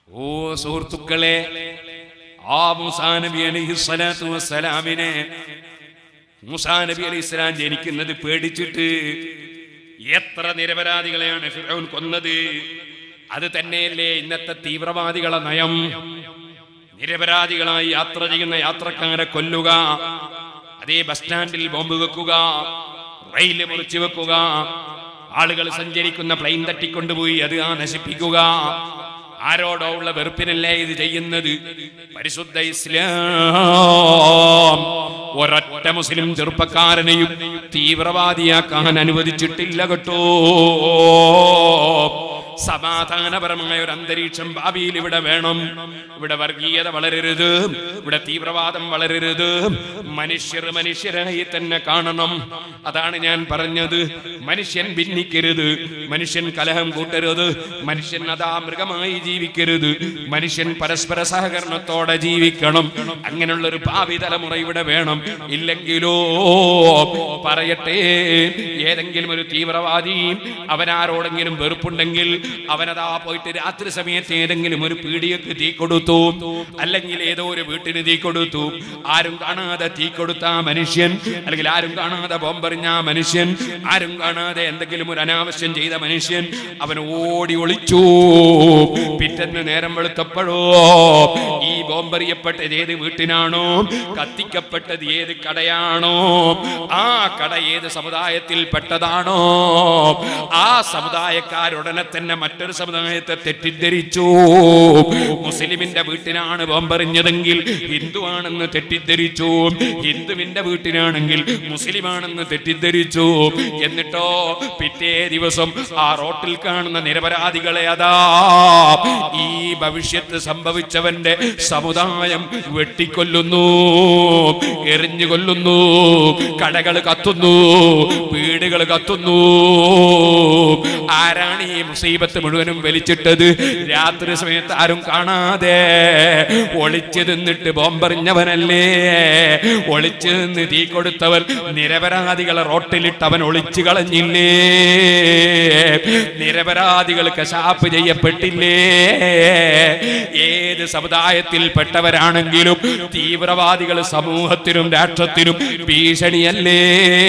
ഓ സുഹൃത്തുക്കളെ ആ മൂസാ നബി അലൈഹി സ്വലാത്തു വസ്സലാമിനെ മൂസാ നബി അലൈഹി സ്വലാം ജനിക്കുന്നത് പേടിച്ചിട്ട് എത്ര നിരപരാധികളെയാണ് ഫിറൗൻ കൊന്നത് അത് തന്നെയല്ലേ ഇന്നത്തെ തീവ്രവാദികളെ നയം നിരപരാധികളായി യാത്ര ചെയ്യുന്ന യാത്രക്കാരെ കൊല്ലുക അതേ ബസ് സ്റ്റാൻഡിൽ ബോംബ് വെക്കുക റെയിൽ മുറിച്ചു വെക്കുക ആളുകൾ സഞ്ചരിക്കുന്ന പ്ലെയിൻ തട്ടിക്കൊണ്ടുപോയി അത് ആ നശിപ്പിക്കുക ആരോടോ ഉള്ള വെറുപ്പിനല്ലേ ഇത് ചെയ്യുന്നത് പരിശുദ്ധ ഇസ്ലാം ഒരൊറ്റ മുസ്ലിം ചെറുപ്പക്കാരനെയും തീവ്രവാദിയാക്കാൻ അനുവദിച്ചിട്ടില്ല കേട്ടോ സമാധാനപരമായ ഒരു അന്തരീക്ഷം ഭാവിയിൽ ഇവിടെ വേണം ഇവിടെ വർഗീയത വളരരുത് ഇവിടെ തീവ്രവാദം വളരരുത് മനുഷ്യർ മനുഷ്യരായി തന്നെ കാണണം അതാണ് ഞാൻ പറഞ്ഞത് മനുഷ്യൻ ഭിന്നിക്കരുത് മനുഷ്യൻ കലഹം കൂട്ടരുത് മനുഷ്യൻ അതാ മൃഗമായി ജീവിക്കരുത് മനുഷ്യൻ പരസ്പര സഹകരണത്തോടെ ജീവിക്കണം അങ്ങനെയുള്ള ഒരു ഭാവി തലമുറ ഇവിടെ വേണം ഇല്ലെങ്കിലോ പറയട്ടെ ഏതെങ്കിലും ഒരു തീവ്രവാദി അവനാരോടെങ്കിലും വെറുപ്പുണ്ടെങ്കിൽ അവനതാ പോയിട്ട് രാത്രി സമയത്ത് ഏതെങ്കിലും ഒരു പീടികക്ക് തീ കൊടുത്തു അല്ലെങ്കിൽ ഏതോ ഒരു വീട്ടിന് തീ കൊടുത്തു ആരും കാണാതെ തീ കൊടുത്ത ആ മനുഷ്യൻ അല്ലെങ്കിൽ ആരും കാണാതെ ബോംബെറിഞ്ഞ ആ മനുഷ്യൻ ആരും കാണാതെ എന്തെങ്കിലും ഒരു അനാവശ്യം ചെയ്ത മനുഷ്യൻ അവൻ ഓടി ഒളിച്ചു പിറ്റന്ന് നേരം വെളുത്തപ്പോഴോ ഈ ബോംബെറിയപ്പെട്ടത് ഏത് വീട്ടിനാണോ കത്തിക്കപ്പെട്ടത് ഏത് കടയാണോ ആ കട ഏത് സമുദായത്തിൽ പെട്ടതാണോ ആ സമുദായക്കാരുടനെ തന്നെ മറ്റൊരു സമുദായത്തെ തെറ്റിദ്ധരിച്ചു മുസ്ലിമിന്റെ വീട്ടിനാണ് ബോംബെറിഞ്ഞതെങ്കിൽ ഹിന്ദുവാണെന്ന് തെറ്റിദ്ധരിച്ചു ഹിന്ദുവിന്റെ വീട്ടിനാണെങ്കിൽ മുസ്ലിമാണെന്ന് തെറ്റിദ്ധരിച്ചു എന്നിട്ടോ പിറ്റേ ദിവസം ആ റോട്ടിൽ കാണുന്ന നിരപരാധികളെ അതാ ഈ ഭവിഷ്യത്ത് സംഭവിച്ചവന്റെ സമുദായം വെട്ടിക്കൊല്ലുന്നു എറിഞ്ഞു കൊല്ലുന്നു കടകൾ കത്തുന്നു വീടുകൾ കത്തുന്നു ആരാണ് ഈ മുസീബത്ത് മുഴുവനും വലിച്ചിട്ടത് രാത്രി സമയത്ത് ആരും കാണാതെ ഒളിച്ചു നിന്നിട്ട് ബോംബെറിഞ്ഞവനല്ലേ ഒളിച്ചു നിന്ന് തീ കൊടുത്തവൻ നിരപരാധികളെ റോട്ടിലിട്ടവൻ ഒളിച്ചു കളഞ്ഞില്ലേ നിരപരാധികൾ കശാപ്പ് ചെയ്യപ്പെട്ടില്ലേ ഏത് സമുദായത്തിൽ പെട്ടവരാണെങ്കിലും തീവ്രവാദികൾ സമൂഹത്തിനും രാഷ്ട്രത്തിനും ഭീഷണിയല്ലേ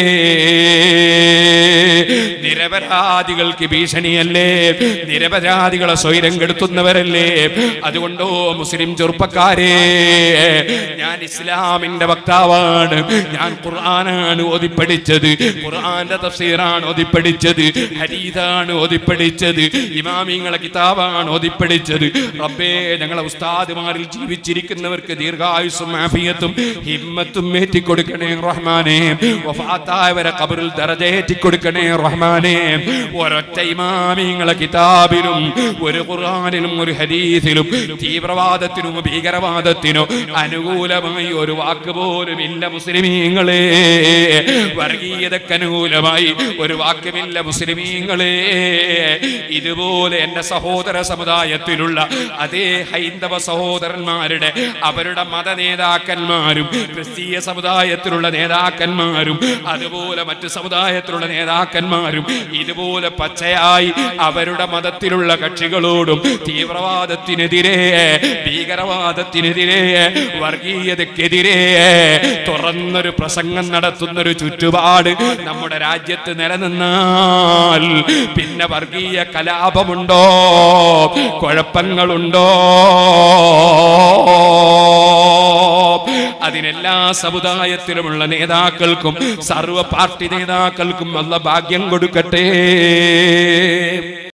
നിരപരാധികൾക്ക് ഭീഷണിയല്ലേ നിരപരാധികളെ സ്വൈരം കെടുത്തുന്നവരല്ലേ അതുകൊണ്ടോ മുസ്ലിം ചെറുപ്പക്കാരെ ഞാൻ ഇസ്ലാമിന്റെ വക്താവാണ് ഞാൻ ഖുർആനാണ് ഓതിപ്പടിച്ചത് ഖുർആന്റെ തഫ്സീറാണ് ഓതിപ്പടിച്ചത് ഹരീതാണ് ഓതിപ്പടിച്ചത് ഇമാമിങ്ങളെ കിതാബാണ് ഓതിപ്പടിച്ചത് റബ്ബേ ഞങ്ങളെ ഉസ്താദുമാരിൽ ജീവിച്ചിരിക്കുന്നവർക്ക് ദീർഘായുസ്സും ആഫിയത്തും ഹിമ്മത്തും ഏറ്റിക്കൊടുക്കണേ റഹ്മാനെ വഫാത്തായവരെ കബറിൽ ദറജേറ്റിക്കൊടുക്കണേ റഹ്മാനെ ഒരൊറ്റ ഇമാമിങ്ങളെ കിതാബിലും ഒരു ഖുർആനിലും ഒരു ഹദീസിലും തീവ്രവാദത്തിനും ഭീകരവാദത്തിനോ അനുകൂലമായി ഒരു വാക്ക് പോലും ഇല്ല മുസ്ലിമീങ്ങളെ വർഗീയതക്ക് അനുകൂലമായി ഒരു വാക്കുമില്ല മുസ്ലിമീങ്ങളെ ഇതുപോലെ എന്റെ സഹോദര സമുദായത്തിലുള്ള അതേ ഹൈന്ദവ സഹോദരന്മാരുടെ അവരുടെ മത നേതാക്കന്മാരും ക്രിസ്തീയ സമുദായത്തിലുള്ള നേതാക്കന്മാരും അതുപോലെ മറ്റു സമുദായത്തിലുള്ള നേതാക്കന്മാരും ഇതുപോലെ പച്ചയായി അവരുടെ മതത്തിലുള്ള കക്ഷികളോടും തീവ്രവാദത്തിനെതിരെ ഭീകരവാദത്തിനെതിരെ വർഗീയതക്കെതിരെ തുറന്നൊരു പ്രസംഗം നടത്തുന്നൊരു ചുറ്റുപാട് നമ്മുടെ രാജ്യത്ത് നിലനിന്നാൽ പിന്നെ വർഗീയ കലാപമുണ്ടോ കുഴപ്പങ്ങളുണ്ടോ അതിനെല്ലാ സമുദായത്തിലുമുള്ള നേതാക്കൾക്കും സർവ പാർട്ടി നേതാക്കൾക്കും നല്ല ഭാഗ്യം കൊടുക്കട്ടെ